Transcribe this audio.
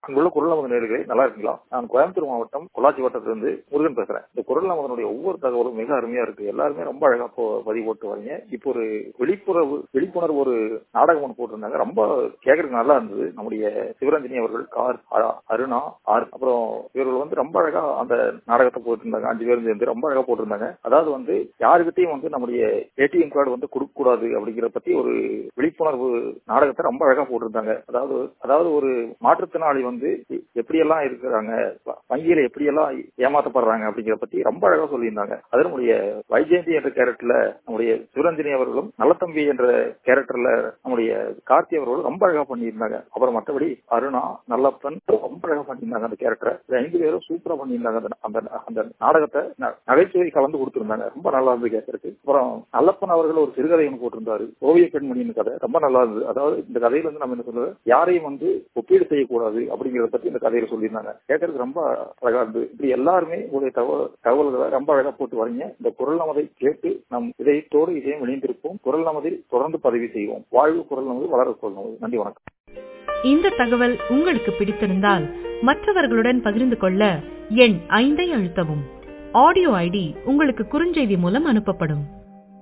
அங்குள்ள குரல் நமது நேர்களை நல்லா இருக்கீங்களா நான் கோயம்புத்தூர் மாவட்டம் பொள்ளாச்சி வட்டத்திலிருந்து முருகன் பேசுறேன் இந்த குரல் நமதனுடைய ஒவ்வொரு தகவலும் மிக அருமையா இருக்கு எல்லாருமே ரொம்ப அழகா போ- பதிவு போட்டு வரீங்க இப்போ ஒரு விழிப்புணர்வு விழிப்புணர்வு ஒரு நாடகம் ஒன்று போட்டிருந்தாங்க ரொம்ப கேட்கறதுக்கு நல்லா இருந்தது நம்முடைய சிவரஞ்சனி அவர்கள் கார் அ- அருணா ஆர் அப்புறம் இவர்கள் வந்து ரொம்ப அழகா அந்த நாடகத்தை போட்டிருந்தாங்க அஞ்சு பேரும் சேர்ந்து ரொம்ப அழகா போட்டிருந்தாங்க அதாவது வந்து யாருக்கிட்டையும் வந்து நம்முடைய ஏடிஎம் கார்டு வந்து கொடுக்க கூடாது அப்படிங்கிற பத்தி ஒரு விழிப்புணர்வு நாடகத்தை ரொம்ப அழகா போட்டிருந்தாங்க அதாவது அதாவது ஒரு மாற்றுத்திறனாளி வந்து எ- எப்படியெல்லாம் இருக்கிறாங்க வ- வங்கியில எப்படியெல்லாம் ஏமாத்தப்படுறாங்க அப்படிங்கிற பத்தி ரொம்ப அழகா சொல்லியிருந்தாங்க அது நம்முடைய வைஜெயந்தி என்ற கேரக்டர்ல நம்முடைய சிவரஞ்சனி அவர்களும் நல்லத்தம்பி என்ற கேரக்டர்ல நம்முடைய கார்த்தி அவர்களும் ரொம்ப அழகா பண்ணியிருந்தாங்க அப்புறம் மற்றபடி அருணா நல்லப்பன் ரொம்ப அழகா பண்ணியிருந்தாங்க அந்த கேரக்டரை இந்த ஐந்து பேரும் சூப்பரா பண்ணியிருந்தாங்க அந்த அந்த அந்த நாடகத்தை ந- நகைச்சுவை கலந்து கொடுத்திருந்தாங்க ரொம்ப நல்லா இருந்தது கேட்கறதுக்கு அப்புறம் நல்லப்பன் அவர்கள் ஒரு சிறுகதை ஒன்று போட்டிருந்தாரு ஓவிய பெண்மணியின் கதை ரொம்ப நல்லா இருந்தது அதாவது இந்த கதையில இருந்து நம்ம என்ன சொல்றது யாரையும் வந்து ஒப்பீடு செய்யக்கூடாது அப்படிங்கறத பத்தி இந்த கதையில சொல்லியிருந்தாங்க கேட்கறதுக்கு ரொம்ப அழகா இருந்தது இப்படி எல்லாருமே உங்களுடைய தகவல் தகவல்களை ரொம்ப அழகா போட்டு வரீங்க இந்த குரல் நமதை கேட்டு நம் இதயத்தோடு இதயம் இணைந்திருப்போம் குரல் நமதில் தொடர்ந்து பதிவு செய்வோம் வாழ்வு குரல் நமது வளர குரல் நமது நன்றி வணக்கம் இந்த தகவல் உங்களுக்கு பிடித்திருந்தால் மற்றவர்களுடன் பகிர்ந்து கொள்ள எண் ஐந்தை அழுத்தவும் ஆடியோ ஐடி உங்களுக்கு குறுஞ்செய்தி மூலம் அனுப்பப்படும்